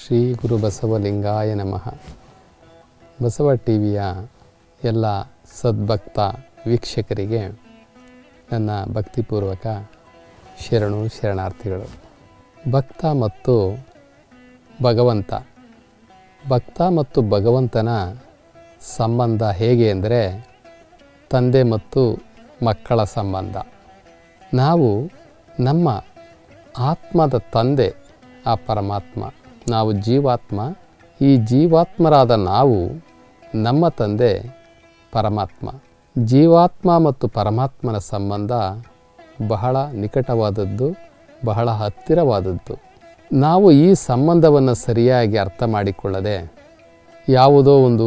ಶ್ರೀ ಗುರು ಬಸವಲಿಂಗಾಯ ನಮಃ ಬಸವ ಟಿ ವಿಯ ಎಲ್ಲ ಸದ್ಭಕ್ತ ವೀಕ್ಷಕರಿಗೆ ನನ್ನ ಭಕ್ತಿಪೂರ್ವಕ ಶರಣು ಶರಣಾರ್ಥಿಗಳು ಭಕ್ತ ಮತ್ತು ಭಗವಂತ ಭಕ್ತ ಮತ್ತು ಭಗವಂತನ ಸಂಬಂಧ ಹೇಗೆ ಅಂದರೆ ತಂದೆ ಮತ್ತು ಮಕ್ಕಳ ಸಂಬಂಧ ನಾವು ನಮ್ಮ ಆತ್ಮದ ತಂದೆ ಆ ಪರಮಾತ್ಮ ನಾವು ಜೀವಾತ್ಮ ಈ ಜೀವಾತ್ಮರಾದ ನಾವು ನಮ್ಮ ತಂದೆ ಪರಮಾತ್ಮ ಜೀವಾತ್ಮ ಮತ್ತು ಪರಮಾತ್ಮನ ಸಂಬಂಧ ಬಹಳ ನಿಕಟವಾದದ್ದು ಬಹಳ ಹತ್ತಿರವಾದದ್ದು ನಾವು ಈ ಸಂಬಂಧವನ್ನು ಸರಿಯಾಗಿ ಅರ್ಥ ಮಾಡಿಕೊಳ್ಳದೆ ಯಾವುದೋ ಒಂದು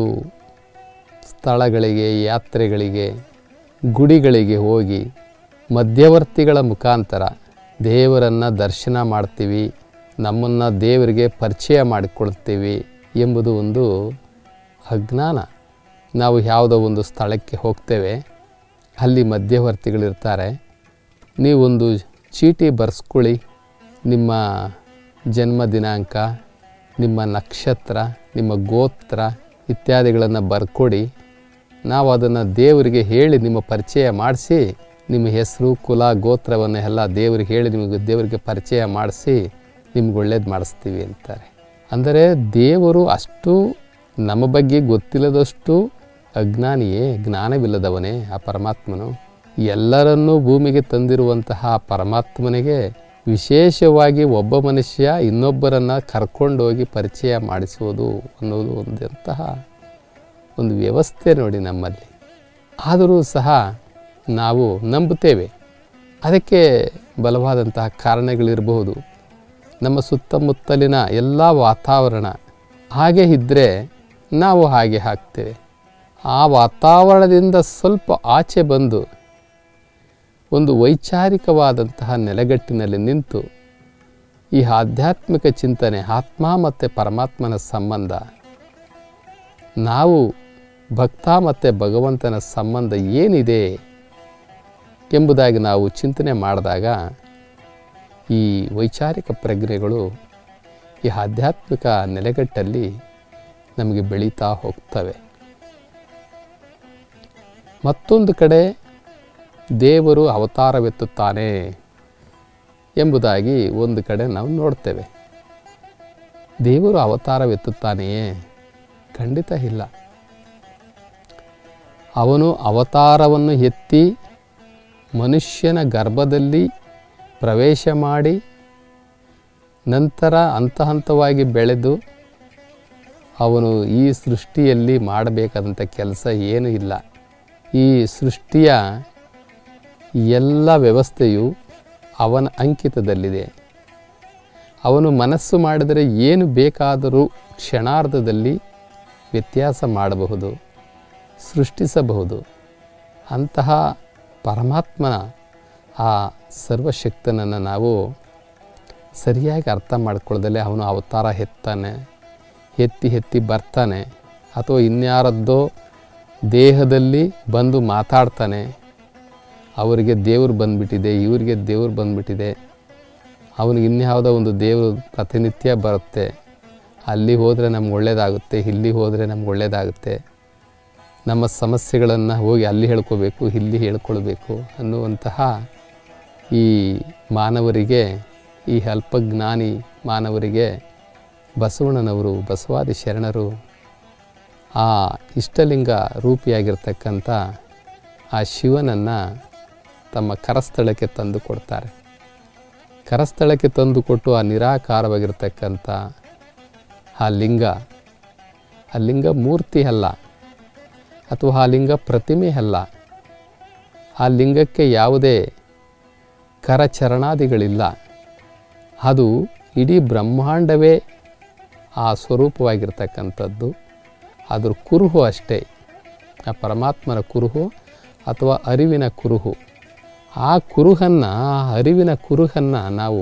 ಸ್ಥಳಗಳಿಗೆ ಯಾತ್ರೆಗಳಿಗೆ ಗುಡಿಗಳಿಗೆ ಹೋಗಿ ಮಧ್ಯವರ್ತಿಗಳ ಮುಖಾಂತರ ದೇವರನ್ನು ದರ್ಶನ ಮಾಡ್ತೀವಿ ನಮ್ಮನ್ನು ದೇವರಿಗೆ ಪರಿಚಯ ಮಾಡಿಕೊಳ್ತೀವಿ ಎಂಬುದು ಒಂದು ಅಜ್ಞಾನ ನಾವು ಯಾವುದೋ ಒಂದು ಸ್ಥಳಕ್ಕೆ ಹೋಗ್ತೇವೆ ಅಲ್ಲಿ ಮಧ್ಯವರ್ತಿಗಳಿರ್ತಾರೆ ನೀವೊಂದು ಚೀಟಿ ಬರೆಸ್ಕೊಳ್ಳಿ ನಿಮ್ಮ ಜನ್ಮ ದಿನಾಂಕ ನಿಮ್ಮ ನಕ್ಷತ್ರ ನಿಮ್ಮ ಗೋತ್ರ ಇತ್ಯಾದಿಗಳನ್ನು ಬರ್ಕೊಡಿ ನಾವು ಅದನ್ನು ದೇವರಿಗೆ ಹೇಳಿ ನಿಮ್ಮ ಪರಿಚಯ ಮಾಡಿಸಿ ನಿಮ್ಮ ಹೆಸರು ಕುಲ ಗೋತ್ರವನ್ನು ಎಲ್ಲ ದೇವರಿಗೆ ಹೇಳಿ ನಿಮಗೆ ದೇವರಿಗೆ ಪರಿಚಯ ಮಾಡಿಸಿ ನಿಮ್ಗೆ ಒಳ್ಳೇದು ಮಾಡಿಸ್ತೀವಿ ಅಂತಾರೆ ಅಂದರೆ ದೇವರು ಅಷ್ಟು ನಮ್ಮ ಬಗ್ಗೆ ಗೊತ್ತಿಲ್ಲದಷ್ಟು ಅಜ್ಞಾನಿಯೇ ಜ್ಞಾನವಿಲ್ಲದವನೇ ಆ ಪರಮಾತ್ಮನು ಎಲ್ಲರನ್ನೂ ಭೂಮಿಗೆ ತಂದಿರುವಂತಹ ಪರಮಾತ್ಮನಿಗೆ ವಿಶೇಷವಾಗಿ ಒಬ್ಬ ಮನುಷ್ಯ ಇನ್ನೊಬ್ಬರನ್ನು ಕರ್ಕೊಂಡೋಗಿ ಪರಿಚಯ ಮಾಡಿಸುವುದು ಅನ್ನೋದು ಒಂದಂತಹ ಒಂದು ವ್ಯವಸ್ಥೆ ನೋಡಿ ನಮ್ಮಲ್ಲಿ ಆದರೂ ಸಹ ನಾವು ನಂಬುತ್ತೇವೆ ಅದಕ್ಕೆ ಬಲವಾದಂತಹ ಕಾರಣಗಳಿರಬಹುದು ನಮ್ಮ ಸುತ್ತಮುತ್ತಲಿನ ಎಲ್ಲ ವಾತಾವರಣ ಹಾಗೆ ಇದ್ದರೆ ನಾವು ಹಾಗೆ ಹಾಕ್ತೇವೆ ಆ ವಾತಾವರಣದಿಂದ ಸ್ವಲ್ಪ ಆಚೆ ಬಂದು ಒಂದು ವೈಚಾರಿಕವಾದಂತಹ ನೆಲೆಗಟ್ಟಿನಲ್ಲಿ ನಿಂತು ಈ ಆಧ್ಯಾತ್ಮಿಕ ಚಿಂತನೆ ಆತ್ಮ ಮತ್ತು ಪರಮಾತ್ಮನ ಸಂಬಂಧ ನಾವು ಭಕ್ತ ಮತ್ತು ಭಗವಂತನ ಸಂಬಂಧ ಏನಿದೆ ಎಂಬುದಾಗಿ ನಾವು ಚಿಂತನೆ ಮಾಡಿದಾಗ ಈ ವೈಚಾರಿಕ ಪ್ರಜ್ಞೆಗಳು ಈ ಆಧ್ಯಾತ್ಮಿಕ ನೆಲೆಗಟ್ಟಲ್ಲಿ ನಮಗೆ ಬೆಳೀತಾ ಹೋಗ್ತವೆ ಮತ್ತೊಂದು ಕಡೆ ದೇವರು ಅವತಾರವೆತ್ತುತ್ತಾನೆ ಎಂಬುದಾಗಿ ಒಂದು ಕಡೆ ನಾವು ನೋಡ್ತೇವೆ ದೇವರು ಅವತಾರವೆತ್ತುತ್ತಾನೆಯೇ ಖಂಡಿತ ಇಲ್ಲ ಅವನು ಅವತಾರವನ್ನು ಎತ್ತಿ ಮನುಷ್ಯನ ಗರ್ಭದಲ್ಲಿ ಪ್ರವೇಶ ಮಾಡಿ ನಂತರ ಹಂತ ಹಂತವಾಗಿ ಬೆಳೆದು ಅವನು ಈ ಸೃಷ್ಟಿಯಲ್ಲಿ ಮಾಡಬೇಕಾದಂಥ ಕೆಲಸ ಏನೂ ಇಲ್ಲ ಈ ಸೃಷ್ಟಿಯ ಎಲ್ಲ ವ್ಯವಸ್ಥೆಯು ಅವನ ಅಂಕಿತದಲ್ಲಿದೆ ಅವನು ಮನಸ್ಸು ಮಾಡಿದರೆ ಏನು ಬೇಕಾದರೂ ಕ್ಷಣಾರ್ಧದಲ್ಲಿ ವ್ಯತ್ಯಾಸ ಮಾಡಬಹುದು ಸೃಷ್ಟಿಸಬಹುದು ಅಂತಹ ಪರಮಾತ್ಮನ ಆ ಸರ್ವಶಕ್ತನನ್ನು ನಾವು ಸರಿಯಾಗಿ ಅರ್ಥ ಮಾಡ್ಕೊಳ್ಳದಲ್ಲೇ ಅವನು ಅವತಾರ ಎತ್ತಾನೆ ಎತ್ತಿ ಎತ್ತಿ ಬರ್ತಾನೆ ಅಥವಾ ಇನ್ಯಾರದ್ದೋ ದೇಹದಲ್ಲಿ ಬಂದು ಮಾತಾಡ್ತಾನೆ ಅವರಿಗೆ ದೇವರು ಬಂದುಬಿಟ್ಟಿದೆ ಇವರಿಗೆ ದೇವರು ಬಂದುಬಿಟ್ಟಿದೆ ಅವನಿಗೆ ಇನ್ಯಾವುದೋ ಒಂದು ದೇವರು ಪ್ರತಿನಿತ್ಯ ಬರುತ್ತೆ ಅಲ್ಲಿ ಹೋದರೆ ನಮ್ಗೆ ಒಳ್ಳೆಯದಾಗುತ್ತೆ ಇಲ್ಲಿ ಹೋದರೆ ನಮ್ಗೆ ಒಳ್ಳೆಯದಾಗುತ್ತೆ ನಮ್ಮ ಸಮಸ್ಯೆಗಳನ್ನು ಹೋಗಿ ಅಲ್ಲಿ ಹೇಳ್ಕೋಬೇಕು ಇಲ್ಲಿ ಹೇಳ್ಕೊಳ್ಬೇಕು ಅನ್ನುವಂತಹ ಈ ಮಾನವರಿಗೆ ಈ ಅಲ್ಪಜ್ಞಾನಿ ಮಾನವರಿಗೆ ಬಸವಣ್ಣನವರು ಬಸವಾದಿ ಶರಣರು ಆ ಇಷ್ಟಲಿಂಗ ರೂಪಿಯಾಗಿರ್ತಕ್ಕಂಥ ಆ ಶಿವನನ್ನು ತಮ್ಮ ಕರಸ್ಥಳಕ್ಕೆ ತಂದು ಕೊಡ್ತಾರೆ ಕರಸ್ಥಳಕ್ಕೆ ತಂದು ಕೊಟ್ಟು ಆ ನಿರಾಕಾರವಾಗಿರ್ತಕ್ಕಂಥ ಆ ಲಿಂಗ ಆ ಲಿಂಗ ಮೂರ್ತಿ ಅಲ್ಲ ಅಥವಾ ಆ ಲಿಂಗ ಪ್ರತಿಮೆ ಅಲ್ಲ ಆ ಲಿಂಗಕ್ಕೆ ಯಾವುದೇ ಕರಚರಣಾದಿಗಳಿಲ್ಲ ಅದು ಇಡೀ ಬ್ರಹ್ಮಾಂಡವೇ ಆ ಸ್ವರೂಪವಾಗಿರ್ತಕ್ಕಂಥದ್ದು ಅದ್ರ ಕುರುಹು ಅಷ್ಟೇ ಆ ಪರಮಾತ್ಮನ ಕುರುಹು ಅಥವಾ ಅರಿವಿನ ಕುರುಹು ಆ ಕುರುಹನ್ನು ಆ ಅರಿವಿನ ಕುರುಹನ್ನು ನಾವು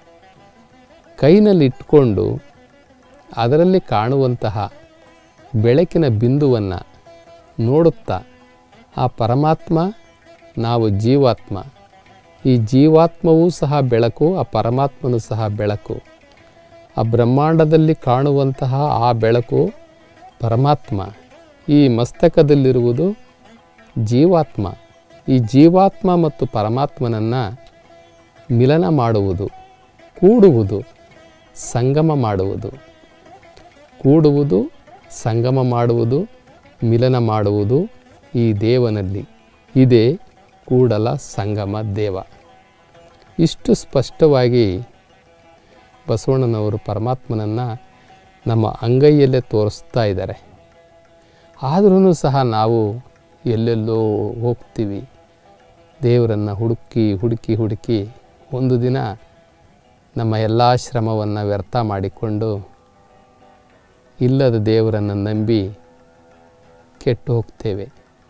ಕೈನಲ್ಲಿ ಇಟ್ಕೊಂಡು ಅದರಲ್ಲಿ ಕಾಣುವಂತಹ ಬೆಳಕಿನ ಬಿಂದುವನ್ನು ನೋಡುತ್ತಾ ಆ ಪರಮಾತ್ಮ ನಾವು ಜೀವಾತ್ಮ ಈ ಜೀವಾತ್ಮವೂ ಸಹ ಬೆಳಕು ಆ ಪರಮಾತ್ಮನೂ ಸಹ ಬೆಳಕು ಆ ಬ್ರಹ್ಮಾಂಡದಲ್ಲಿ ಕಾಣುವಂತಹ ಆ ಬೆಳಕು ಪರಮಾತ್ಮ ಈ ಮಸ್ತಕದಲ್ಲಿರುವುದು ಜೀವಾತ್ಮ ಈ ಜೀವಾತ್ಮ ಮತ್ತು ಪರಮಾತ್ಮನನ್ನು ಮಿಲನ ಮಾಡುವುದು ಕೂಡುವುದು ಸಂಗಮ ಮಾಡುವುದು ಕೂಡುವುದು ಸಂಗಮ ಮಾಡುವುದು ಮಿಲನ ಮಾಡುವುದು ಈ ದೇವನಲ್ಲಿ ಇದೇ ಕೂಡಲ ಸಂಗಮ ದೇವ ಇಷ್ಟು ಸ್ಪಷ್ಟವಾಗಿ ಬಸವಣ್ಣನವರು ಪರಮಾತ್ಮನನ್ನು ನಮ್ಮ ಅಂಗೈಯಲ್ಲೇ ತೋರಿಸ್ತಾ ಇದ್ದಾರೆ ಆದ್ರೂ ಸಹ ನಾವು ಎಲ್ಲೆಲ್ಲೋ ಹೋಗ್ತೀವಿ ದೇವರನ್ನು ಹುಡುಕಿ ಹುಡುಕಿ ಹುಡುಕಿ ಒಂದು ದಿನ ನಮ್ಮ ಎಲ್ಲ ಶ್ರಮವನ್ನು ವ್ಯರ್ಥ ಮಾಡಿಕೊಂಡು ಇಲ್ಲದ ದೇವರನ್ನು ನಂಬಿ ಕೆಟ್ಟು ಹೋಗ್ತೇವೆ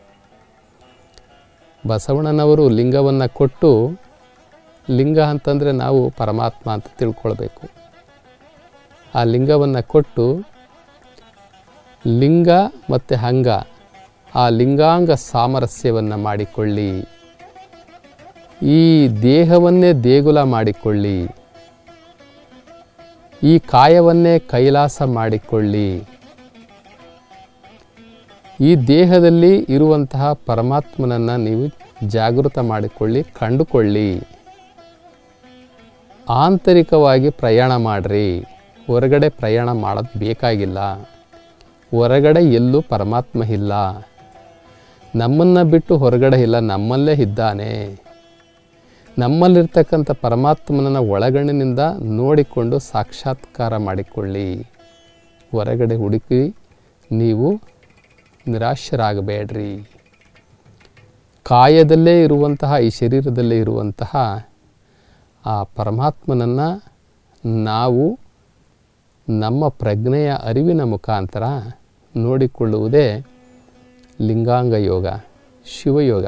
ಬಸವಣ್ಣನವರು ಲಿಂಗವನ್ನು ಕೊಟ್ಟು ಲಿಂಗ ಅಂತಂದರೆ ನಾವು ಪರಮಾತ್ಮ ಅಂತ ತಿಳ್ಕೊಳ್ಬೇಕು ಆ ಲಿಂಗವನ್ನು ಕೊಟ್ಟು ಲಿಂಗ ಮತ್ತು ಹಂಗ ಆ ಲಿಂಗಾಂಗ ಸಾಮರಸ್ಯವನ್ನು ಮಾಡಿಕೊಳ್ಳಿ ಈ ದೇಹವನ್ನೇ ದೇಗುಲ ಮಾಡಿಕೊಳ್ಳಿ ಈ ಕಾಯವನ್ನೇ ಕೈಲಾಸ ಮಾಡಿಕೊಳ್ಳಿ ಈ ದೇಹದಲ್ಲಿ ಇರುವಂತಹ ಪರಮಾತ್ಮನನ್ನು ನೀವು ಜಾಗೃತ ಮಾಡಿಕೊಳ್ಳಿ ಕಂಡುಕೊಳ್ಳಿ ಆಂತರಿಕವಾಗಿ ಪ್ರಯಾಣ ಮಾಡಿರಿ ಹೊರಗಡೆ ಪ್ರಯಾಣ ಮಾಡೋದು ಬೇಕಾಗಿಲ್ಲ ಹೊರಗಡೆ ಎಲ್ಲೂ ಪರಮಾತ್ಮ ಇಲ್ಲ ನಮ್ಮನ್ನು ಬಿಟ್ಟು ಹೊರಗಡೆ ಇಲ್ಲ ನಮ್ಮಲ್ಲೇ ಇದ್ದಾನೆ ನಮ್ಮಲ್ಲಿರ್ತಕ್ಕಂಥ ಪರಮಾತ್ಮನನ್ನು ಒಳಗಣ್ಣಿನಿಂದ ನೋಡಿಕೊಂಡು ಸಾಕ್ಷಾತ್ಕಾರ ಮಾಡಿಕೊಳ್ಳಿ ಹೊರಗಡೆ ಹುಡುಕಿ ನೀವು ನಿರಾಶರಾಗಬೇಡ್ರಿ ಕಾಯದಲ್ಲೇ ಇರುವಂತಹ ಈ ಶರೀರದಲ್ಲೇ ಇರುವಂತಹ ಆ ಪರಮಾತ್ಮನನ್ನು ನಾವು ನಮ್ಮ ಪ್ರಜ್ಞೆಯ ಅರಿವಿನ ಮುಖಾಂತರ ನೋಡಿಕೊಳ್ಳುವುದೇ ಲಿಂಗಾಂಗ ಯೋಗ ಶಿವಯೋಗ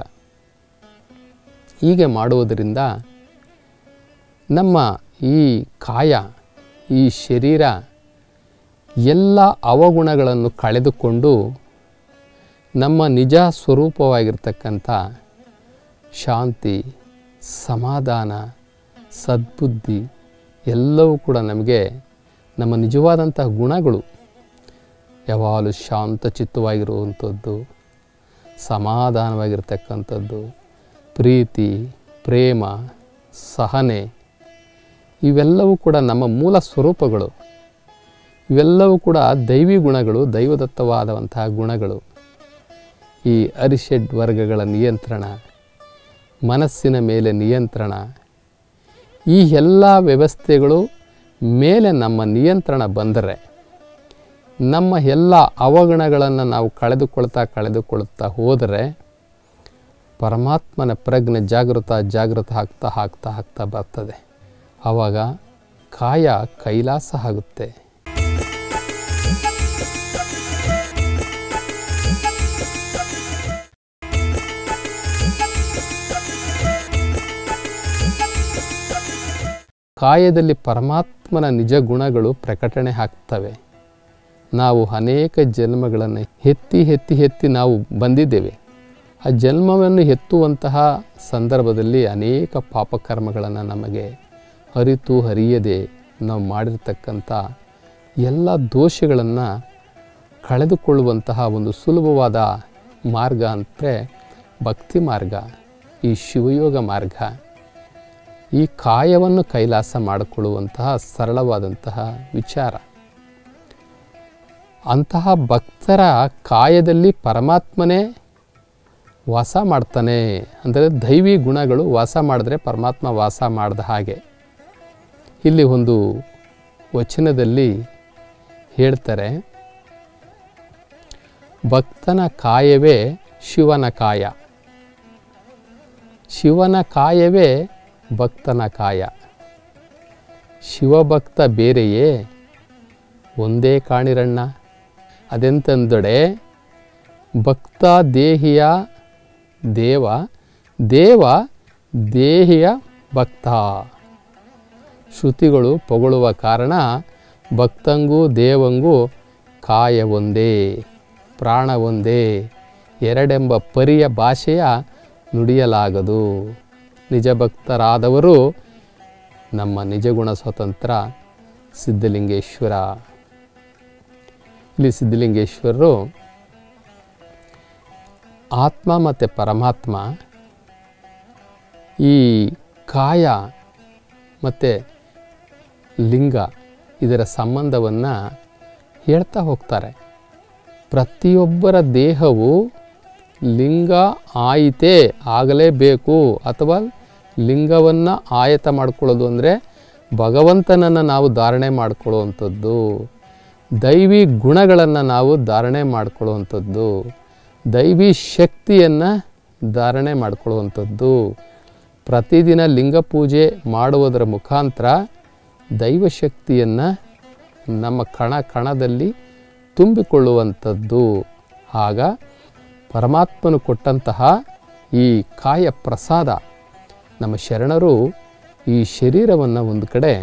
ಹೀಗೆ ಮಾಡುವುದರಿಂದ ನಮ್ಮ ಈ ಕಾಯ ಈ ಶರೀರ ಎಲ್ಲ ಅವಗುಣಗಳನ್ನು ಕಳೆದುಕೊಂಡು ನಮ್ಮ ನಿಜ ಸ್ವರೂಪವಾಗಿರ್ತಕ್ಕಂಥ ಶಾಂತಿ ಸಮಾಧಾನ ಸದ್ಬುದ್ಧಿ ಎಲ್ಲವೂ ಕೂಡ ನಮಗೆ ನಮ್ಮ ನಿಜವಾದಂತಹ ಗುಣಗಳು ಯಾವಾಗಲೂ ಶಾಂತ ಚಿತ್ತವಾಗಿರುವಂಥದ್ದು ಸಮಾಧಾನವಾಗಿರ್ತಕ್ಕಂಥದ್ದು ಪ್ರೀತಿ ಪ್ರೇಮ ಸಹನೆ ಇವೆಲ್ಲವೂ ಕೂಡ ನಮ್ಮ ಮೂಲ ಸ್ವರೂಪಗಳು ಇವೆಲ್ಲವೂ ಕೂಡ ದೈವಿ ಗುಣಗಳು ದೈವದತ್ತವಾದಂತಹ ಗುಣಗಳು ಈ ಅರಿಷಡ್ ವರ್ಗಗಳ ನಿಯಂತ್ರಣ ಮನಸ್ಸಿನ ಮೇಲೆ ನಿಯಂತ್ರಣ ಈ ಎಲ್ಲ ವ್ಯವಸ್ಥೆಗಳು ಮೇಲೆ ನಮ್ಮ ನಿಯಂತ್ರಣ ಬಂದರೆ ನಮ್ಮ ಎಲ್ಲ ಅವಗುಣಗಳನ್ನು ನಾವು ಕಳೆದುಕೊಳ್ತಾ ಕಳೆದುಕೊಳ್ತಾ ಹೋದರೆ ಪರಮಾತ್ಮನ ಪ್ರಜ್ಞೆ ಜಾಗೃತ ಜಾಗೃತ ಆಗ್ತಾ ಆಗ್ತಾ ಆಗ್ತಾ ಬರ್ತದೆ ಆವಾಗ ಕಾಯ ಕೈಲಾಸ ಆಗುತ್ತೆ ಕಾಯದಲ್ಲಿ ಪರಮಾತ್ಮನ ನಿಜ ಗುಣಗಳು ಪ್ರಕಟಣೆ ಆಗ್ತವೆ ನಾವು ಅನೇಕ ಜನ್ಮಗಳನ್ನು ಎತ್ತಿ ಎತ್ತಿ ಎತ್ತಿ ನಾವು ಬಂದಿದ್ದೇವೆ ಆ ಜನ್ಮವನ್ನು ಎತ್ತುವಂತಹ ಸಂದರ್ಭದಲ್ಲಿ ಅನೇಕ ಪಾಪಕರ್ಮಗಳನ್ನು ನಮಗೆ ಅರಿತು ಅರಿಯದೆ ನಾವು ಮಾಡಿರ್ತಕ್ಕಂಥ ಎಲ್ಲ ದೋಷಗಳನ್ನು ಕಳೆದುಕೊಳ್ಳುವಂತಹ ಒಂದು ಸುಲಭವಾದ ಮಾರ್ಗ ಅಂದರೆ ಭಕ್ತಿ ಮಾರ್ಗ ಈ ಶಿವಯೋಗ ಮಾರ್ಗ ಈ ಕಾಯವನ್ನು ಕೈಲಾಸ ಮಾಡಿಕೊಳ್ಳುವಂತಹ ಸರಳವಾದಂತಹ ವಿಚಾರ ಅಂತಹ ಭಕ್ತರ ಕಾಯದಲ್ಲಿ ಪರಮಾತ್ಮನೇ ವಾಸ ಮಾಡ್ತಾನೆ ಅಂದರೆ ದೈವಿ ಗುಣಗಳು ವಾಸ ಮಾಡಿದ್ರೆ ಪರಮಾತ್ಮ ವಾಸ ಮಾಡಿದ ಹಾಗೆ ಇಲ್ಲಿ ಒಂದು ವಚನದಲ್ಲಿ ಹೇಳ್ತಾರೆ ಭಕ್ತನ ಕಾಯವೇ ಶಿವನ ಕಾಯ ಶಿವನ ಕಾಯವೇ ಭಕ್ತನ ಕಾಯ ಶಿವಭಕ್ತ ಬೇರೆಯೇ ಒಂದೇ ಕಾಣಿರಣ್ಣ ಅದೆಂತಂದೊಡೆ ಭಕ್ತ ದೇಹಿಯ ದೇವ ದೇವ ದೇಹಿಯ ಭಕ್ತ ಶ್ರುತಿಗಳು ಪೊಗಳುವ ಕಾರಣ ಭಕ್ತಂಗೂ ದೇವಂಗೂ ಕಾಯ ಒಂದೇ ಪ್ರಾಣ ಒಂದೇ ಎರಡೆಂಬ ಪರಿಯ ಭಾಷೆಯ ನುಡಿಯಲಾಗದು ನಿಜ ಭಕ್ತರಾದವರು ನಮ್ಮ ನಿಜಗುಣ ಸ್ವತಂತ್ರ ಸಿದ್ಧಲಿಂಗೇಶ್ವರ ಇಲ್ಲಿ ಸಿದ್ಧಲಿಂಗೇಶ್ವರರು ಆತ್ಮ ಮತ್ತು ಪರಮಾತ್ಮ ಈ ಕಾಯ ಮತ್ತು ಲಿಂಗ ಇದರ ಸಂಬಂಧವನ್ನು ಹೇಳ್ತಾ ಹೋಗ್ತಾರೆ ಪ್ರತಿಯೊಬ್ಬರ ದೇಹವು ಲಿಂಗ ಆಯಿತೇ ಆಗಲೇಬೇಕು ಅಥವಾ ಲಿಂಗವನ್ನು ಆಯತ ಮಾಡ್ಕೊಳ್ಳೋದು ಅಂದರೆ ಭಗವಂತನನ್ನು ನಾವು ಧಾರಣೆ ಮಾಡ್ಕೊಳ್ಳುವಂಥದ್ದು ದೈವಿ ಗುಣಗಳನ್ನು ನಾವು ಧಾರಣೆ ಮಾಡ್ಕೊಳ್ಳುವಂಥದ್ದು ದೈವಿ ಶಕ್ತಿಯನ್ನು ಧಾರಣೆ ಮಾಡ್ಕೊಳ್ಳುವಂಥದ್ದು ಪ್ರತಿದಿನ ಲಿಂಗ ಪೂಜೆ ಮಾಡುವುದರ ಮುಖಾಂತರ ದೈವಶಕ್ತಿಯನ್ನು ನಮ್ಮ ಕಣ ಕಣದಲ್ಲಿ ತುಂಬಿಕೊಳ್ಳುವಂಥದ್ದು ಆಗ ಪರಮಾತ್ಮನು ಕೊಟ್ಟಂತಹ ಈ ಕಾಯ ಪ್ರಸಾದ ನಮ್ಮ ಶರಣರು ಈ ಶರೀರವನ್ನು ಒಂದು ಕಡೆ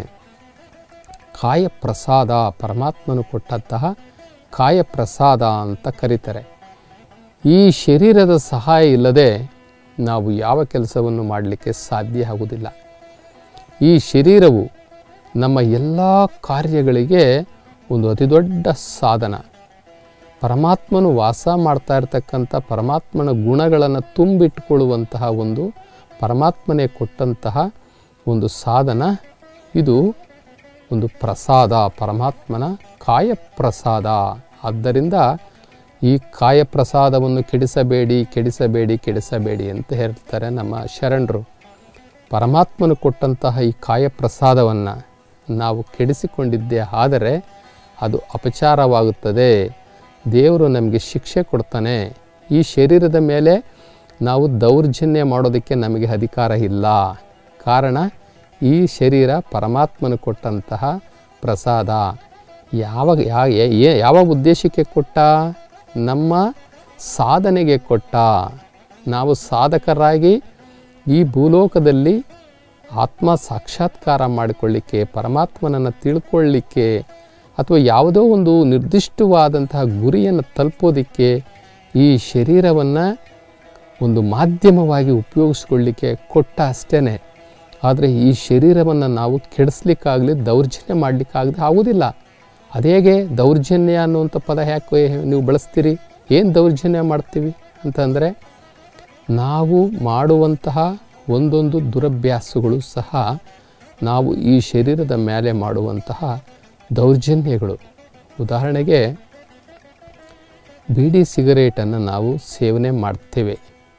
ಕಾಯ ಪ್ರಸಾದ ಪರಮಾತ್ಮನು ಕೊಟ್ಟಂತಹ ಕಾಯ ಪ್ರಸಾದ ಅಂತ ಕರೀತಾರೆ ಈ ಶರೀರದ ಸಹಾಯ ಇಲ್ಲದೆ ನಾವು ಯಾವ ಕೆಲಸವನ್ನು ಮಾಡಲಿಕ್ಕೆ ಸಾಧ್ಯ ಆಗುವುದಿಲ್ಲ ಈ ಶರೀರವು ನಮ್ಮ ಎಲ್ಲ ಕಾರ್ಯಗಳಿಗೆ ಒಂದು ಅತಿ ದೊಡ್ಡ ಸಾಧನ ಪರಮಾತ್ಮನು ವಾಸ ಮಾಡ್ತಾ ಇರ್ತಕ್ಕಂಥ ಪರಮಾತ್ಮನ ಗುಣಗಳನ್ನು ತುಂಬಿಟ್ಕೊಳ್ಳುವಂತಹ ಒಂದು ಪರಮಾತ್ಮನೇ ಕೊಟ್ಟಂತಹ ಒಂದು ಸಾಧನ ಇದು ಒಂದು ಪ್ರಸಾದ ಪರಮಾತ್ಮನ ಕಾಯ ಪ್ರಸಾದ ಆದ್ದರಿಂದ ಈ ಕಾಯ ಪ್ರಸಾದವನ್ನು ಕೆಡಿಸಬೇಡಿ ಕೆಡಿಸಬೇಡಿ ಕೆಡಿಸಬೇಡಿ ಅಂತ ಹೇಳ್ತಾರೆ ನಮ್ಮ ಶರಣರು ಪರಮಾತ್ಮನು ಕೊಟ್ಟಂತಹ ಈ ಕಾಯ ಪ್ರಸಾದವನ್ನು ನಾವು ಕೆಡಿಸಿಕೊಂಡಿದ್ದೇ ಆದರೆ ಅದು ಅಪಚಾರವಾಗುತ್ತದೆ ದೇವರು ನಮಗೆ ಶಿಕ್ಷೆ ಕೊಡ್ತಾನೆ ಈ ಶರೀರದ ಮೇಲೆ ನಾವು ದೌರ್ಜನ್ಯ ಮಾಡೋದಕ್ಕೆ ನಮಗೆ ಅಧಿಕಾರ ಇಲ್ಲ ಕಾರಣ ಈ ಶರೀರ ಪರಮಾತ್ಮನು ಕೊಟ್ಟಂತಹ ಪ್ರಸಾದ ಯಾವಾಗ ಯಾ ಏ- ಯಾವ ಉದ್ದೇಶಕ್ಕೆ ಕೊಟ್ಟ ನಮ್ಮ ಸಾಧನೆಗೆ ಕೊಟ್ಟ ನಾವು ಸಾಧಕರಾಗಿ ಈ ಭೂಲೋಕದಲ್ಲಿ ಆತ್ಮ ಸಾಕ್ಷಾತ್ಕಾರ ಮಾಡಿಕೊಳ್ಳಿಕ್ಕೆ ಪರಮಾತ್ಮನನ್ನು ತಿಳ್ಕೊಳ್ಳಿಕ್ಕೆ ಅಥವಾ ಯಾವುದೋ ಒಂದು ನಿರ್ದಿಷ್ಟವಾದಂತಹ ಗುರಿಯನ್ನು ತಲುಪೋದಕ್ಕೆ ಈ ಶರೀರವನ್ನು ಒಂದು ಮಾಧ್ಯಮವಾಗಿ ಉಪಯೋಗಿಸ್ಕೊಳ್ಳಿಕ್ಕೆ ಕೊಟ್ಟ ಅಷ್ಟೇ ಆದರೆ ಈ ಶರೀರವನ್ನು ನಾವು ಕೆಡಿಸ್ಲಿಕ್ಕಾಗಲಿ ದೌರ್ಜನ್ಯ ಮಾಡಲಿಕ್ಕಾಗದೆ ಆಗೋದಿಲ್ಲ ಅದೇಗೆ ದೌರ್ಜನ್ಯ ಅನ್ನುವಂಥ ಪದ ಯಾಕೆ ನೀವು ಬಳಸ್ತೀರಿ ಏನು ದೌರ್ಜನ್ಯ ಮಾಡ್ತೀವಿ ಅಂತಂದರೆ ನಾವು ಮಾಡುವಂತಹ ಒಂದೊಂದು ದುರಭ್ಯಾಸಗಳು ಸಹ ನಾವು ಈ ಶರೀರದ ಮೇಲೆ ಮಾಡುವಂತಹ ದೌರ್ಜನ್ಯಗಳು ಉದಾಹರಣೆಗೆ ಬೀಡಿ ಸಿಗರೇಟನ್ನು ನಾವು ಸೇವನೆ ಮಾಡ್ತೇವೆ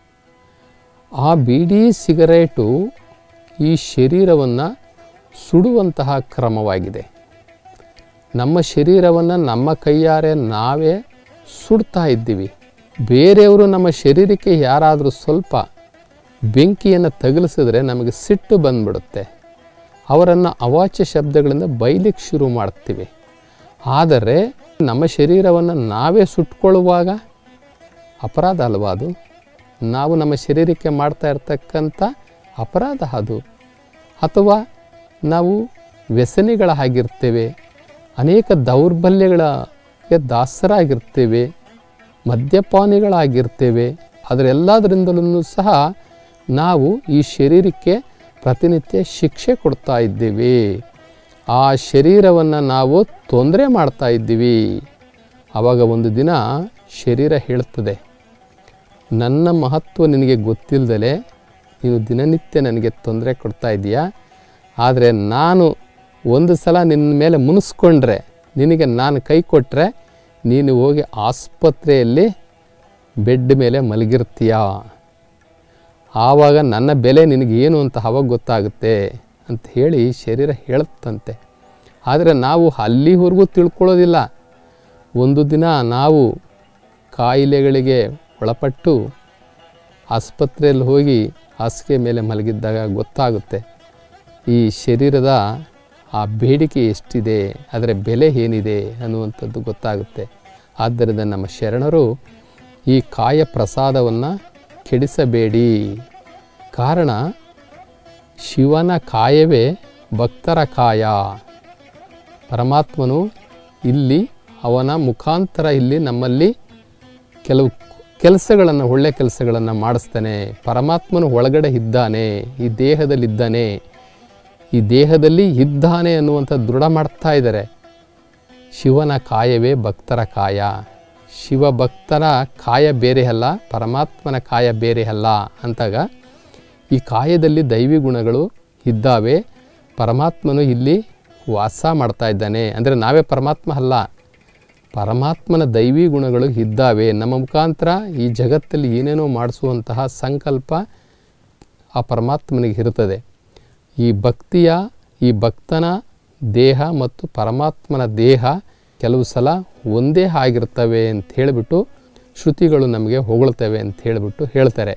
ಆ ಬೀಡಿ ಸಿಗರೇಟು ಈ ಶರೀರವನ್ನು ಸುಡುವಂತಹ ಕ್ರಮವಾಗಿದೆ ನಮ್ಮ ಶರೀರವನ್ನು ನಮ್ಮ ಕೈಯಾರೆ ನಾವೇ ಸುಡ್ತಾ ಇದ್ದೀವಿ ಬೇರೆಯವರು ನಮ್ಮ ಶರೀರಕ್ಕೆ ಯಾರಾದರೂ ಸ್ವಲ್ಪ ಬೆಂಕಿಯನ್ನು ತಗುಲಿಸಿದ್ರೆ ನಮಗೆ ಸಿಟ್ಟು ಬಂದ್ಬಿಡುತ್ತೆ ಅವರನ್ನು ಅವಾಚ್ಯ ಶಬ್ದಗಳಿಂದ ಬೈಲಿಕ್ಕೆ ಶುರು ಮಾಡ್ತೀವಿ ಆದರೆ ನಮ್ಮ ಶರೀರವನ್ನು ನಾವೇ ಸುಟ್ಕೊಳ್ಳುವಾಗ ಅಪರಾಧ ಅಲ್ವಾ ಅದು ನಾವು ನಮ್ಮ ಶರೀರಕ್ಕೆ ಮಾಡ್ತಾ ಇರ್ತಕ್ಕಂಥ ಅಪರಾಧ ಅದು ಅಥವಾ ನಾವು ವ್ಯಸನಿಗಳ ಹಾಗಿರ್ತೇವೆ ಅನೇಕ ದೌರ್ಬಲ್ಯಗಳಿಗೆ ದಾಸರಾಗಿರ್ತೇವೆ ಮದ್ಯಪಾನಿಗಳಾಗಿರ್ತೇವೆ ಅದರೆಲ್ಲದರಿಂದಲೂ ಸಹ ನಾವು ಈ ಶರೀರಕ್ಕೆ ಪ್ರತಿನಿತ್ಯ ಶಿಕ್ಷೆ ಕೊಡ್ತಾ ಇದ್ದೀವಿ ಆ ಶರೀರವನ್ನು ನಾವು ತೊಂದರೆ ಮಾಡ್ತಾ ಇದ್ದೀವಿ ಆವಾಗ ಒಂದು ದಿನ ಶರೀರ ಹೇಳ್ತದೆ ನನ್ನ ಮಹತ್ವ ನಿನಗೆ ಗೊತ್ತಿಲ್ಲದಲೇ ನೀನು ದಿನನಿತ್ಯ ನನಗೆ ತೊಂದರೆ ಕೊಡ್ತಾ ಇದೀಯಾ ಆದರೆ ನಾನು ಒಂದು ಸಲ ನಿನ್ನ ಮೇಲೆ ಮುನಿಸ್ಕೊಂಡ್ರೆ ನಿನಗೆ ನಾನು ಕೈ ಕೊಟ್ಟರೆ ನೀನು ಹೋಗಿ ಆಸ್ಪತ್ರೆಯಲ್ಲಿ ಬೆಡ್ ಮೇಲೆ ಮಲಗಿರ್ತೀಯ ಆವಾಗ ನನ್ನ ಬೆಲೆ ನಿನಗೇನು ಅಂತ ಅವಾಗ ಗೊತ್ತಾಗುತ್ತೆ ಅಂತ ಹೇಳಿ ಶರೀರ ಹೇಳುತ್ತಂತೆ ಆದರೆ ನಾವು ಅಲ್ಲಿವರೆಗೂ ತಿಳ್ಕೊಳ್ಳೋದಿಲ್ಲ ಒಂದು ದಿನ ನಾವು ಕಾಯಿಲೆಗಳಿಗೆ ಒಳಪಟ್ಟು ಆಸ್ಪತ್ರೆಯಲ್ಲಿ ಹೋಗಿ ಹಾಸಿಗೆ ಮೇಲೆ ಮಲಗಿದ್ದಾಗ ಗೊತ್ತಾಗುತ್ತೆ ಈ ಶರೀರದ ಆ ಬೇಡಿಕೆ ಎಷ್ಟಿದೆ ಅದರ ಬೆಲೆ ಏನಿದೆ ಅನ್ನುವಂಥದ್ದು ಗೊತ್ತಾಗುತ್ತೆ ಆದ್ದರಿಂದ ನಮ್ಮ ಶರಣರು ಈ ಕಾಯ ಪ್ರಸಾದವನ್ನು ಕೆಡಿಸಬೇಡಿ ಕಾರಣ ಶಿವನ ಕಾಯವೇ ಭಕ್ತರ ಕಾಯ ಪರಮಾತ್ಮನು ಇಲ್ಲಿ ಅವನ ಮುಖಾಂತರ ಇಲ್ಲಿ ನಮ್ಮಲ್ಲಿ ಕೆಲವು ಕೆಲಸಗಳನ್ನು ಒಳ್ಳೆ ಕೆಲಸಗಳನ್ನು ಮಾಡಿಸ್ತಾನೆ ಪರಮಾತ್ಮನು ಒಳಗಡೆ ಇದ್ದಾನೆ ಈ ದೇಹದಲ್ಲಿದ್ದಾನೆ ಈ ದೇಹದಲ್ಲಿ ಇದ್ದಾನೆ ಅನ್ನುವಂಥ ದೃಢ ಮಾಡ್ತಾ ಇದ್ದಾರೆ ಶಿವನ ಕಾಯವೇ ಭಕ್ತರ ಕಾಯ ಶಿವ ಭಕ್ತರ ಕಾಯ ಬೇರೆ ಅಲ್ಲ ಪರಮಾತ್ಮನ ಕಾಯ ಬೇರೆ ಅಲ್ಲ ಅಂತಾಗ ಈ ಕಾಯದಲ್ಲಿ ದೈವಿ ಗುಣಗಳು ಇದ್ದಾವೆ ಪರಮಾತ್ಮನು ಇಲ್ಲಿ ವಾಸ ಮಾಡ್ತಾ ಇದ್ದಾನೆ ಅಂದರೆ ನಾವೇ ಪರಮಾತ್ಮ ಅಲ್ಲ ಪರಮಾತ್ಮನ ದೈವಿ ಗುಣಗಳು ಇದ್ದಾವೆ ನಮ್ಮ ಮುಖಾಂತರ ಈ ಜಗತ್ತಲ್ಲಿ ಏನೇನೋ ಮಾಡಿಸುವಂತಹ ಸಂಕಲ್ಪ ಆ ಪರಮಾತ್ಮನಿಗೆ ಇರುತ್ತದೆ ಈ ಭಕ್ತಿಯ ಈ ಭಕ್ತನ ದೇಹ ಮತ್ತು ಪರಮಾತ್ಮನ ದೇಹ ಕೆಲವು ಸಲ ಒಂದೇ ಆಗಿರ್ತವೆ ಅಂತ ಹೇಳಿಬಿಟ್ಟು ಶ್ರುತಿಗಳು ನಮಗೆ ಹೊಗಳ್ತವೆ ಅಂತ ಹೇಳಿಬಿಟ್ಟು ಹೇಳ್ತಾರೆ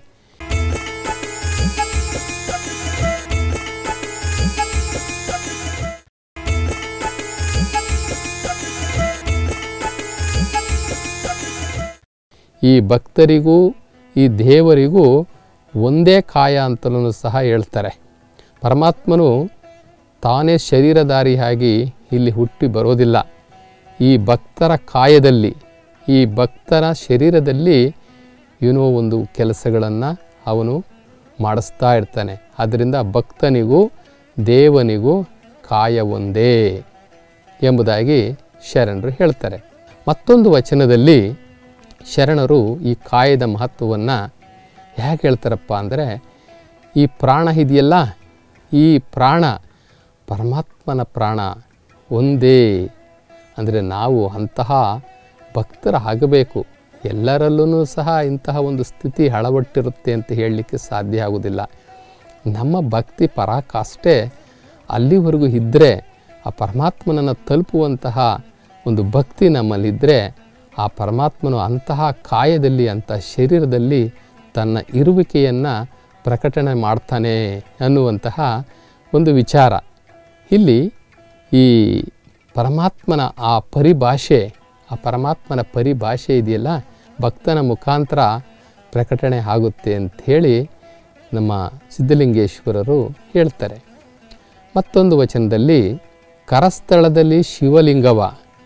ಈ ಭಕ್ತರಿಗೂ ಈ ದೇವರಿಗೂ ಒಂದೇ ಕಾಯ ಅಂತಲೂ ಸಹ ಹೇಳ್ತಾರೆ ಪರಮಾತ್ಮನು ತಾನೇ ಶರೀರಧಾರಿಯಾಗಿ ಇಲ್ಲಿ ಹುಟ್ಟಿ ಬರೋದಿಲ್ಲ ಈ ಭಕ್ತರ ಕಾಯದಲ್ಲಿ ಈ ಭಕ್ತರ ಶರೀರದಲ್ಲಿ ಏನೋ ಒಂದು ಕೆಲಸಗಳನ್ನು ಅವನು ಮಾಡಿಸ್ತಾ ಇರ್ತಾನೆ ಆದ್ದರಿಂದ ಭಕ್ತನಿಗೂ ದೇವನಿಗೂ ಕಾಯ ಒಂದೇ ಎಂಬುದಾಗಿ ಶರಣರು ಹೇಳ್ತಾರೆ ಮತ್ತೊಂದು ವಚನದಲ್ಲಿ ಶರಣರು ಈ ಕಾಯದ ಮಹತ್ವವನ್ನು ಹೇಗೆ ಹೇಳ್ತಾರಪ್ಪ ಅಂದರೆ ಈ ಪ್ರಾಣ ಇದೆಯಲ್ಲ ಈ ಪ್ರಾಣ ಪರಮಾತ್ಮನ ಪ್ರಾಣ ಒಂದೇ ಅಂದರೆ ನಾವು ಅಂತಹ ಭಕ್ತರಾಗಬೇಕು ಎಲ್ಲರಲ್ಲೂ ಸಹ ಇಂತಹ ಒಂದು ಸ್ಥಿತಿ ಅಳವಟ್ಟಿರುತ್ತೆ ಅಂತ ಹೇಳಲಿಕ್ಕೆ ಸಾಧ್ಯ ಆಗೋದಿಲ್ಲ ನಮ್ಮ ಭಕ್ತಿ ಪರಾಕಾಷ್ಠೆ ಅಲ್ಲಿವರೆಗೂ ಇದ್ದರೆ ಆ ಪರಮಾತ್ಮನನ್ನು ತಲುಪುವಂತಹ ಒಂದು ಭಕ್ತಿ ನಮ್ಮಲ್ಲಿದ್ದರೆ ಆ ಪರಮಾತ್ಮನು ಅಂತಹ ಕಾಯದಲ್ಲಿ ಅಂತಹ ಶರೀರದಲ್ಲಿ ತನ್ನ ಇರುವಿಕೆಯನ್ನು ಪ್ರಕಟಣೆ ಮಾಡ್ತಾನೆ ಅನ್ನುವಂತಹ ಒಂದು ವಿಚಾರ ಇಲ್ಲಿ ಈ ಪರಮಾತ್ಮನ ಆ ಪರಿಭಾಷೆ ಆ ಪರಮಾತ್ಮನ ಪರಿಭಾಷೆ ಇದೆಯಲ್ಲ ಭಕ್ತನ ಮುಖಾಂತರ ಪ್ರಕಟಣೆ ಆಗುತ್ತೆ ಅಂಥೇಳಿ ನಮ್ಮ ಸಿದ್ಧಲಿಂಗೇಶ್ವರರು ಹೇಳ್ತಾರೆ ಮತ್ತೊಂದು ವಚನದಲ್ಲಿ ಕರಸ್ಥಳದಲ್ಲಿ ಶಿವಲಿಂಗವ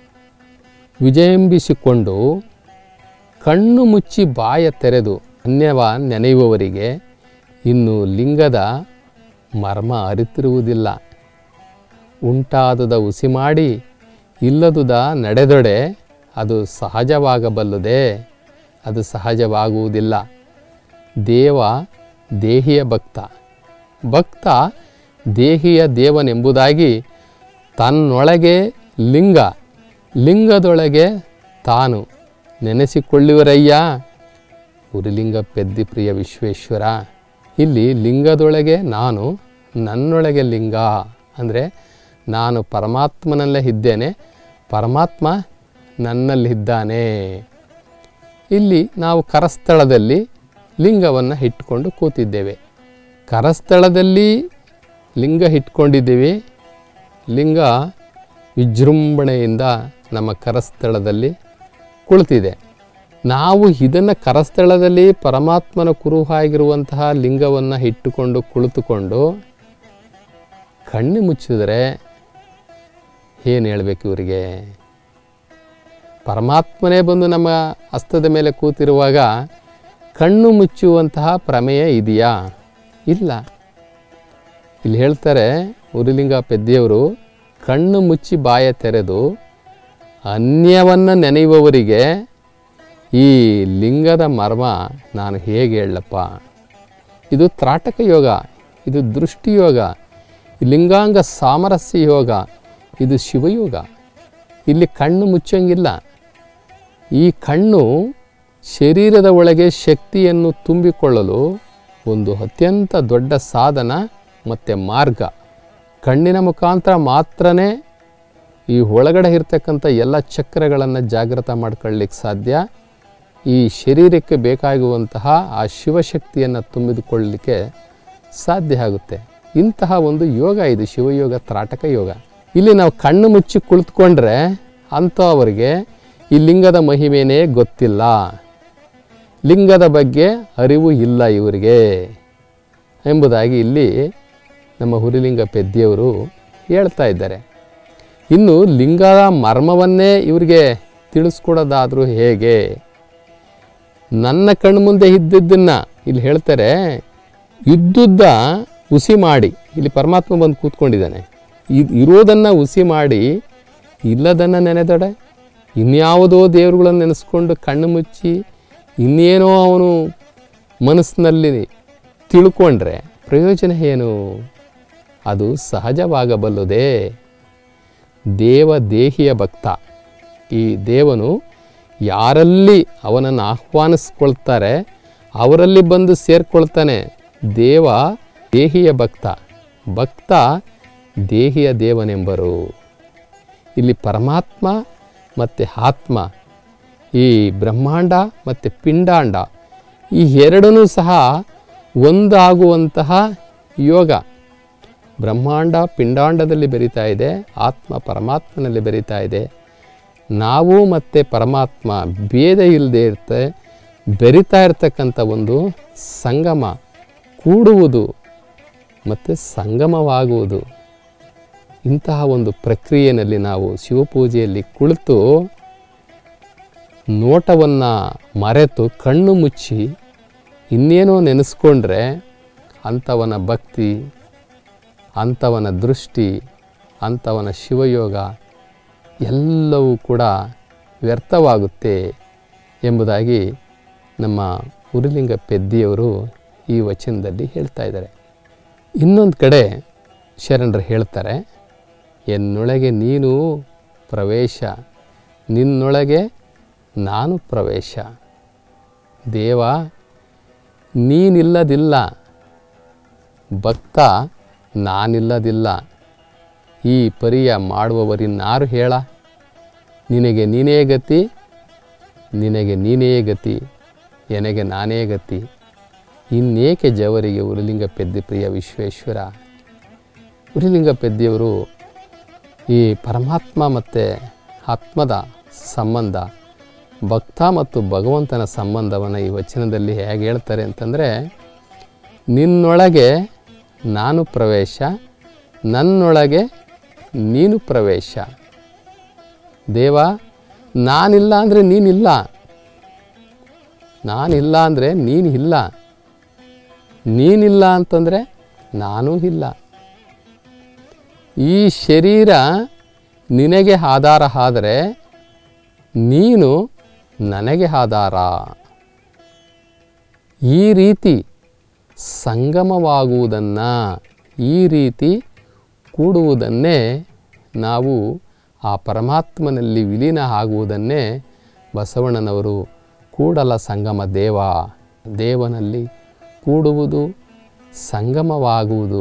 ವಿಜಯಂಬಿಸಿಕೊಂಡು ಕಣ್ಣು ಮುಚ್ಚಿ ಬಾಯ ತೆರೆದು ಅನ್ಯವ ನೆನೆಯುವವರಿಗೆ ಇನ್ನು ಲಿಂಗದ ಮರ್ಮ ಅರಿತಿರುವುದಿಲ್ಲ ಉಂಟಾದುದ ಉಸಿ ಮಾಡಿ ಇಲ್ಲದುದ ನಡೆದೊಡೆ ಅದು ಸಹಜವಾಗಬಲ್ಲುದೇ ಅದು ಸಹಜವಾಗುವುದಿಲ್ಲ ದೇವ ದೇಹಿಯ ಭಕ್ತ ಭಕ್ತ ದೇಹಿಯ ದೇವನೆಂಬುದಾಗಿ ತನ್ನೊಳಗೆ ಲಿಂಗ ಲಿಂಗದೊಳಗೆ ತಾನು ನೆನೆಸಿಕೊಳ್ಳುವರಯ್ಯ ಉರಿಲಿಂಗ ಪೆದ್ದಿ ಪ್ರಿಯ ವಿಶ್ವೇಶ್ವರ ಇಲ್ಲಿ ಲಿಂಗದೊಳಗೆ ನಾನು ನನ್ನೊಳಗೆ ಲಿಂಗ ಅಂದರೆ ನಾನು ಪರಮಾತ್ಮನಲ್ಲೇ ಇದ್ದೇನೆ ಪರಮಾತ್ಮ ನನ್ನಲ್ಲಿದ್ದಾನೆ ಇಲ್ಲಿ ನಾವು ಕರಸ್ಥಳದಲ್ಲಿ ಲಿಂಗವನ್ನು ಇಟ್ಕೊಂಡು ಕೂತಿದ್ದೇವೆ ಕರಸ್ಥಳದಲ್ಲಿ ಲಿಂಗ ಇಟ್ಕೊಂಡಿದ್ದೀವಿ ಲಿಂಗ ವಿಜೃಂಭಣೆಯಿಂದ ನಮ್ಮ ಕರಸ್ಥಳದಲ್ಲಿ ಕುಳಿತಿದೆ ನಾವು ಇದನ್ನು ಕರಸ್ಥಳದಲ್ಲಿ ಪರಮಾತ್ಮನ ಕುರುಹಾಗಿರುವಂತಹ ಲಿಂಗವನ್ನು ಇಟ್ಟುಕೊಂಡು ಕುಳಿತುಕೊಂಡು ಕಣ್ಣು ಮುಚ್ಚಿದರೆ ಏನು ಹೇಳಬೇಕು ಇವರಿಗೆ ಪರಮಾತ್ಮನೇ ಬಂದು ನಮ್ಮ ಹಸ್ತದ ಮೇಲೆ ಕೂತಿರುವಾಗ ಕಣ್ಣು ಮುಚ್ಚುವಂತಹ ಪ್ರಮೇಯ ಇದೆಯಾ ಇಲ್ಲ ಇಲ್ಲಿ ಹೇಳ್ತಾರೆ ಉರಿಲಿಂಗ ಪೆದ್ದಿಯವರು ಕಣ್ಣು ಮುಚ್ಚಿ ಬಾಯ ತೆರೆದು ಅನ್ಯವನ್ನು ನೆನೆಯುವವರಿಗೆ ಈ ಲಿಂಗದ ಮರ್ಮ ನಾನು ಹೇಗೆ ಹೇಳಪ್ಪ ಇದು ತ್ರಾಟಕ ಯೋಗ ಇದು ದೃಷ್ಟಿ ಯೋಗ ಈ ಲಿಂಗಾಂಗ ಸಾಮರಸ್ಯ ಯೋಗ ಇದು ಶಿವಯೋಗ ಇಲ್ಲಿ ಕಣ್ಣು ಮುಚ್ಚಂಗಿಲ್ಲ ಈ ಕಣ್ಣು ಶರೀರದ ಒಳಗೆ ಶಕ್ತಿಯನ್ನು ತುಂಬಿಕೊಳ್ಳಲು ಒಂದು ಅತ್ಯಂತ ದೊಡ್ಡ ಸಾಧನ ಮತ್ತು ಮಾರ್ಗ ಕಣ್ಣಿನ ಮುಖಾಂತರ ಮಾತ್ರನೇ ಈ ಒಳಗಡೆ ಇರ್ತಕ್ಕಂಥ ಎಲ್ಲ ಚಕ್ರಗಳನ್ನು ಜಾಗೃತ ಮಾಡ್ಕೊಳ್ಳಿಕ್ಕೆ ಸಾಧ್ಯ ಈ ಶರೀರಕ್ಕೆ ಬೇಕಾಗುವಂತಹ ಆ ಶಿವಶಕ್ತಿಯನ್ನು ತುಂಬಿದುಕೊಳ್ಳಲಿಕ್ಕೆ ಸಾಧ್ಯ ಆಗುತ್ತೆ ಇಂತಹ ಒಂದು ಯೋಗ ಇದು ಶಿವಯೋಗ ತ್ರಾಟಕ ಯೋಗ ಇಲ್ಲಿ ನಾವು ಕಣ್ಣು ಮುಚ್ಚಿ ಕುಳಿತುಕೊಂಡ್ರೆ ಅಂಥವರಿಗೆ ಈ ಲಿಂಗದ ಮಹಿಮೆನೇ ಗೊತ್ತಿಲ್ಲ ಲಿಂಗದ ಬಗ್ಗೆ ಅರಿವು ಇಲ್ಲ ಇವರಿಗೆ ಎಂಬುದಾಗಿ ಇಲ್ಲಿ ನಮ್ಮ ಹುರಿಲಿಂಗ ಪೆದ್ದಿಯವರು ಹೇಳ್ತಾ ಇದ್ದಾರೆ ಇನ್ನು ಲಿಂಗದ ಮರ್ಮವನ್ನೇ ಇವರಿಗೆ ತಿಳಿಸ್ಕೊಡೋದಾದರೂ ಹೇಗೆ ನನ್ನ ಕಣ್ಮುಂದೆ ಇದ್ದಿದ್ದನ್ನು ಇಲ್ಲಿ ಹೇಳ್ತಾರೆ ಇದ್ದುದ್ದ ಹುಸಿ ಮಾಡಿ ಇಲ್ಲಿ ಪರಮಾತ್ಮ ಬಂದು ಕೂತ್ಕೊಂಡಿದ್ದಾನೆ ಇದು ಇರೋದನ್ನು ಹುಸಿ ಮಾಡಿ ಇಲ್ಲದನ್ನು ನೆನೆದಡೆ ಇನ್ಯಾವುದೋ ದೇವರುಗಳನ್ನು ನೆನೆಸ್ಕೊಂಡು ಕಣ್ಣು ಮುಚ್ಚಿ ಇನ್ನೇನೋ ಅವನು ಮನಸ್ಸಿನಲ್ಲಿ ತಿಳ್ಕೊಂಡ್ರೆ ಪ್ರಯೋಜನ ಏನು ಅದು ಸಹಜವಾಗಬಲ್ಲುದೇ ದೇವ ದೇಹಿಯ ಭಕ್ತ ಈ ದೇವನು ಯಾರಲ್ಲಿ ಅವನನ್ನು ಆಹ್ವಾನಿಸ್ಕೊಳ್ತಾರೆ ಅವರಲ್ಲಿ ಬಂದು ಸೇರ್ಕೊಳ್ತಾನೆ ದೇವ ದೇಹಿಯ ಭಕ್ತ ಭಕ್ತ ದೇಹಿಯ ದೇವನೆಂಬರು ಇಲ್ಲಿ ಪರಮಾತ್ಮ ಮತ್ತು ಆತ್ಮ ಈ ಬ್ರಹ್ಮಾಂಡ ಮತ್ತು ಪಿಂಡಾಂಡ ಈ ಎರಡೂ ಸಹ ಒಂದಾಗುವಂತಹ ಯೋಗ ಬ್ರಹ್ಮಾಂಡ ಪಿಂಡಾಂಡದಲ್ಲಿ ಬೆರೀತಾ ಇದೆ ಆತ್ಮ ಪರಮಾತ್ಮನಲ್ಲಿ ಬೆರೀತಾ ಇದೆ ನಾವು ಮತ್ತು ಪರಮಾತ್ಮ ಭೇದ ಇಲ್ಲದೆ ಇರುತ್ತೆ ಬೆರಿತಾ ಇರ್ತಕ್ಕಂಥ ಒಂದು ಸಂಗಮ ಕೂಡುವುದು ಮತ್ತು ಸಂಗಮವಾಗುವುದು ಇಂತಹ ಒಂದು ಪ್ರಕ್ರಿಯೆಯಲ್ಲಿ ನಾವು ಶಿವಪೂಜೆಯಲ್ಲಿ ಕುಳಿತು ನೋಟವನ್ನು ಮರೆತು ಕಣ್ಣು ಮುಚ್ಚಿ ಇನ್ನೇನೋ ನೆನೆಸ್ಕೊಂಡ್ರೆ ಅಂಥವನ ಭಕ್ತಿ ಅಂಥವನ ದೃಷ್ಟಿ ಅಂಥವನ ಶಿವಯೋಗ ಎಲ್ಲವೂ ಕೂಡ ವ್ಯರ್ಥವಾಗುತ್ತೆ ಎಂಬುದಾಗಿ ನಮ್ಮ ಉರುಲಿಂಗ ಪೆದ್ದಿಯವರು ಈ ವಚನದಲ್ಲಿ ಹೇಳ್ತಾ ಇದ್ದಾರೆ ಇನ್ನೊಂದು ಕಡೆ ಶರಣರು ಹೇಳ್ತಾರೆ ಎನ್ನೊಳಗೆ ನೀನು ಪ್ರವೇಶ ನಿನ್ನೊಳಗೆ ನಾನು ಪ್ರವೇಶ ದೇವ ನೀನಿಲ್ಲದಿಲ್ಲ ಭಕ್ತ ನಾನಿಲ್ಲದಿಲ್ಲ ಈ ಪರಿಯ ಮಾಡುವವರಿನ್ನಾರು ಹೇಳ ನಿನಗೆ ನೀನೇ ಗತಿ ನಿನಗೆ ನೀನೇ ಗತಿ ಎನಗೆ ನಾನೇ ಗತಿ ಇನ್ನೇಕೆ ಜವರಿಗೆ ಉರುಲಿಂಗ ಪೆದ್ದಿ ಪ್ರಿಯ ವಿಶ್ವೇಶ್ವರ ಉರುಲಿಂಗ ಪೆದ್ದಿಯವರು ಈ ಪರಮಾತ್ಮ ಮತ್ತು ಆತ್ಮದ ಸಂಬಂಧ ಭಕ್ತ ಮತ್ತು ಭಗವಂತನ ಸಂಬಂಧವನ್ನು ಈ ವಚನದಲ್ಲಿ ಹೇಗೆ ಹೇಳ್ತಾರೆ ಅಂತಂದರೆ ನಿನ್ನೊಳಗೆ ನಾನು ಪ್ರವೇಶ ನನ್ನೊಳಗೆ ನೀನು ಪ್ರವೇಶ ದೇವ ನಾನಿಲ್ಲ ಅಂದರೆ ನೀನಿಲ್ಲ ನಾನಿಲ್ಲ ಅಂದರೆ ನೀನು ಇಲ್ಲ ನೀನಿಲ್ಲ ಅಂತಂದರೆ ನಾನೂ ಇಲ್ಲ ಈ ಶರೀರ ನಿನಗೆ ಆಧಾರ ಆದರೆ ನೀನು ನನಗೆ ಆಧಾರ ಈ ರೀತಿ ಸಂಗಮವಾಗುವುದನ್ನು ಈ ರೀತಿ ಕೂಡುವುದನ್ನೇ ನಾವು ಆ ಪರಮಾತ್ಮನಲ್ಲಿ ವಿಲೀನ ಆಗುವುದನ್ನೇ ಬಸವಣ್ಣನವರು ಕೂಡಲ ಸಂಗಮ ದೇವ ದೇವನಲ್ಲಿ ಕೂಡುವುದು ಸಂಗಮವಾಗುವುದು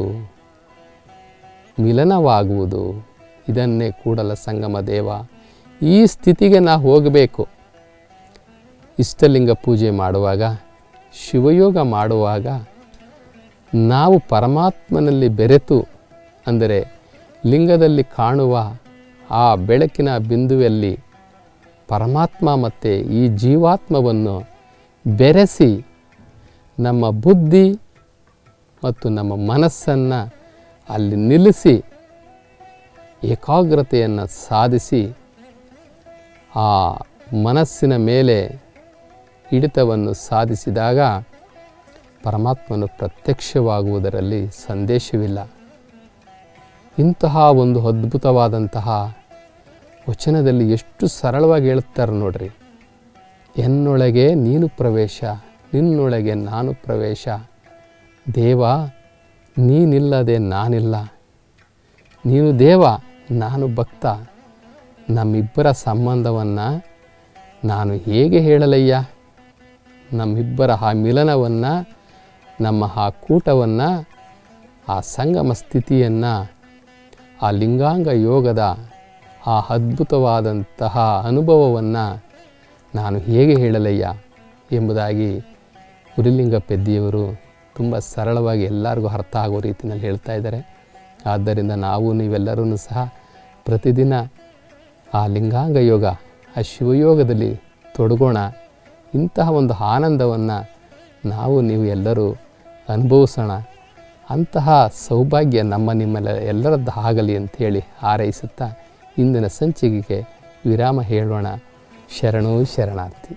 ಮಿಲನವಾಗುವುದು ಇದನ್ನೇ ಕೂಡಲ ಸಂಗಮ ದೇವ ಈ ಸ್ಥಿತಿಗೆ ನಾವು ಹೋಗಬೇಕು ಇಷ್ಟಲಿಂಗ ಪೂಜೆ ಮಾಡುವಾಗ ಶಿವಯೋಗ ಮಾಡುವಾಗ ನಾವು ಪರಮಾತ್ಮನಲ್ಲಿ ಬೆರೆತು ಅಂದರೆ ಲಿಂಗದಲ್ಲಿ ಕಾಣುವ ಆ ಬೆಳಕಿನ ಬಿಂದುವಲ್ಲಿ ಪರಮಾತ್ಮ ಮತ್ತು ಈ ಜೀವಾತ್ಮವನ್ನು ಬೆರೆಸಿ ನಮ್ಮ ಬುದ್ಧಿ ಮತ್ತು ನಮ್ಮ ಮನಸ್ಸನ್ನು ಅಲ್ಲಿ ನಿಲ್ಲಿಸಿ ಏಕಾಗ್ರತೆಯನ್ನು ಸಾಧಿಸಿ ಆ ಮನಸ್ಸಿನ ಮೇಲೆ ಹಿಡಿತವನ್ನು ಸಾಧಿಸಿದಾಗ ಪರಮಾತ್ಮನು ಪ್ರತ್ಯಕ್ಷವಾಗುವುದರಲ್ಲಿ ಸಂದೇಶವಿಲ್ಲ ಇಂತಹ ಒಂದು ಅದ್ಭುತವಾದಂತಹ ವಚನದಲ್ಲಿ ಎಷ್ಟು ಸರಳವಾಗಿ ಹೇಳ್ತಾರೆ ನೋಡ್ರಿ ಎನ್ನೊಳಗೆ ನೀನು ಪ್ರವೇಶ ನಿನ್ನೊಳಗೆ ನಾನು ಪ್ರವೇಶ ದೇವ ನೀನಿಲ್ಲದೆ ನಾನಿಲ್ಲ ನೀನು ದೇವ ನಾನು ಭಕ್ತ ನಮ್ಮಿಬ್ಬರ ಸಂಬಂಧವನ್ನು ನಾನು ಹೇಗೆ ಹೇಳಲಯ್ಯ ನಮ್ಮಿಬ್ಬರ ಆ ಮಿಲನವನ್ನು ನಮ್ಮ ಆ ಕೂಟವನ್ನು ಆ ಸಂಗಮ ಸ್ಥಿತಿಯನ್ನು ಆ ಲಿಂಗಾಂಗ ಯೋಗದ ಆ ಅದ್ಭುತವಾದಂತಹ ಅನುಭವವನ್ನು ನಾನು ಹೇಗೆ ಹೇಳಲಯ್ಯ ಎಂಬುದಾಗಿ ಉರಿಲಿಂಗ ಪೆದ್ದಿಯವರು ತುಂಬ ಸರಳವಾಗಿ ಎಲ್ಲರಿಗೂ ಅರ್ಥ ಆಗೋ ರೀತಿಯಲ್ಲಿ ಹೇಳ್ತಾ ಇದ್ದಾರೆ ಆದ್ದರಿಂದ ನಾವು ನೀವೆಲ್ಲರೂ ಸಹ ಪ್ರತಿದಿನ ಆ ಲಿಂಗಾಂಗ ಯೋಗ ಆ ಶಿವಯೋಗದಲ್ಲಿ ತೊಡಗೋಣ ಇಂತಹ ಒಂದು ಆನಂದವನ್ನು ನಾವು ನೀವು ಎಲ್ಲರೂ ಅನುಭವಿಸೋಣ ಅಂತಹ ಸೌಭಾಗ್ಯ ನಮ್ಮ ನಿಮ್ಮೆಲ್ಲ ಎಲ್ಲರದ್ದು ಆಗಲಿ ಅಂಥೇಳಿ ಹಾರೈಸುತ್ತಾ ಇಂದಿನ ಸಂಚಿಕೆಗೆ ವಿರಾಮ ಹೇಳೋಣ ಶರಣು ಶರಣಾರ್ಥಿ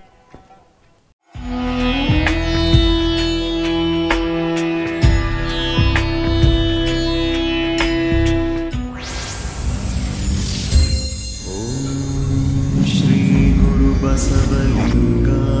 बसवलिङ्गाय